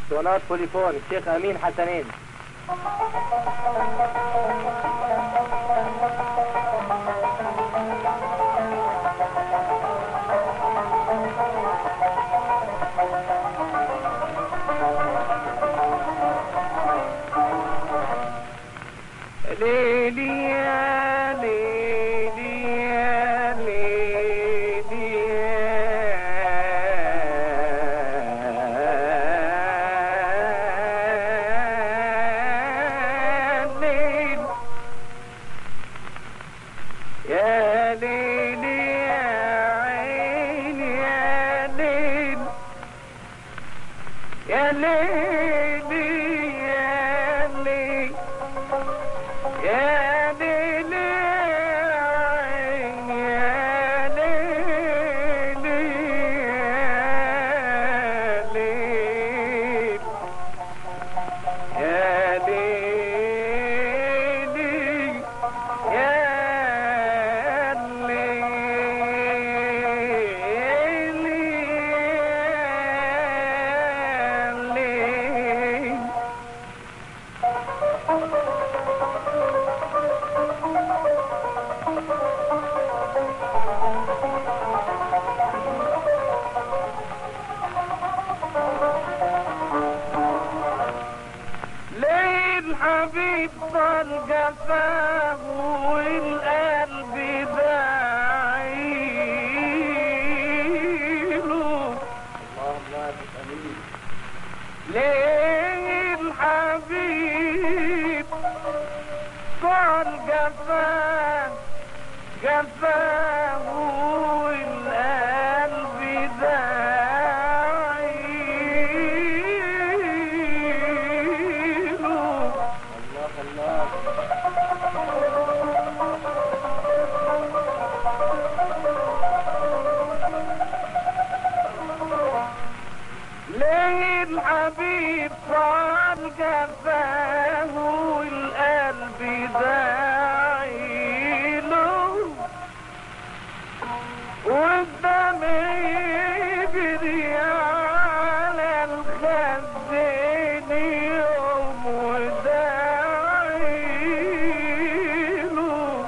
اسطوانات بوليفون الشيخ امين حسنين ليلي يا ليلي يا ليلي يا ليل يا ليل يا عين يا ليل يا ليل يا ليل يا ليل يا ليل يا ليل يا ليل يا ليل ليه الحبيب ضل جفاه والقلب بعيله ليه الحبيب ضل جفاه جفاه والقلب بعيله الله الله ليه الحبيب صار جفاه والقلب داعيله والدم يجري على الخدين يوم وداعيله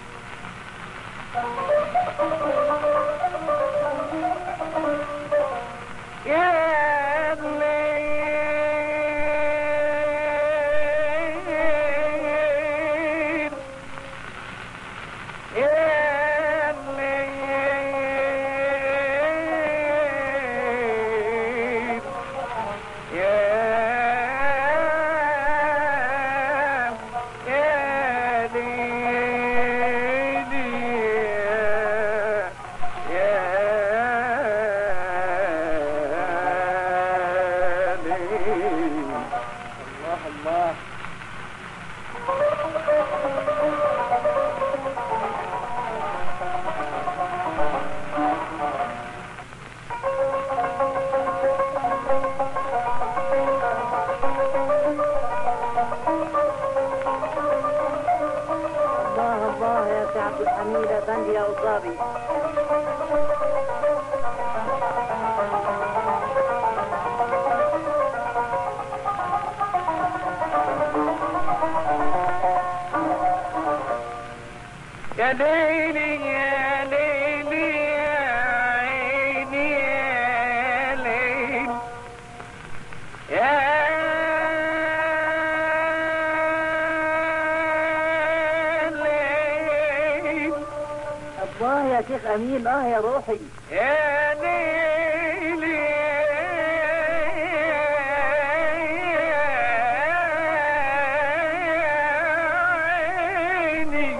يا الليل يا الليل يا يا ليلي يا ليل الله الله الله الله يا سي عبد الحميد افندي يا أصابي يا ليلي يا ليلي يا عيني يا ليل يا ليل الله يا شيخ أمين اه يا روحي يا ليل يا عيني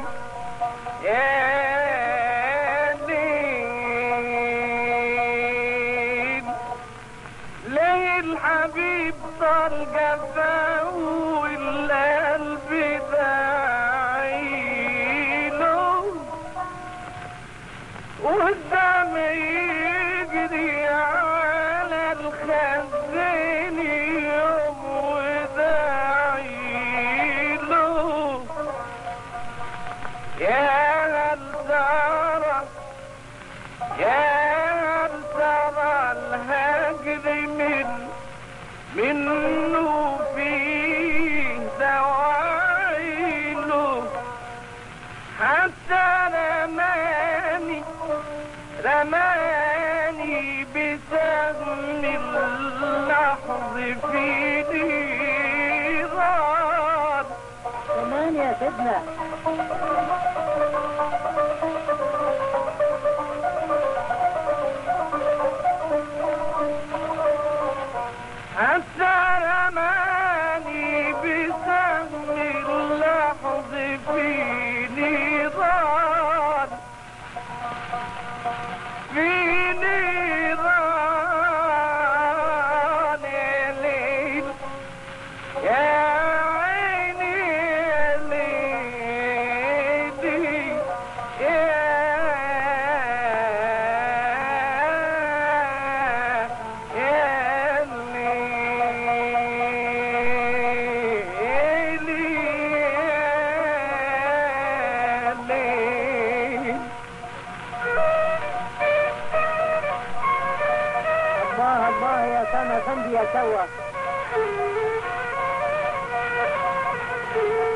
يا ليل ليه الحبيب ضل جفاه والقلب داعيله والدم يجري على الخزين يوم وداعيله يا هل ترى يا هل ترى الهجر من منه فيه دواعيله حتى رماني رماني بسهم اللحظ في نيران كمان يا سيدنا حتى رماني بسهم اللحظ في نيران في نيران يا ليل يا عيني يا ليلي يا يا ليلي يا ليل الله الله يا سما فندي يا سوا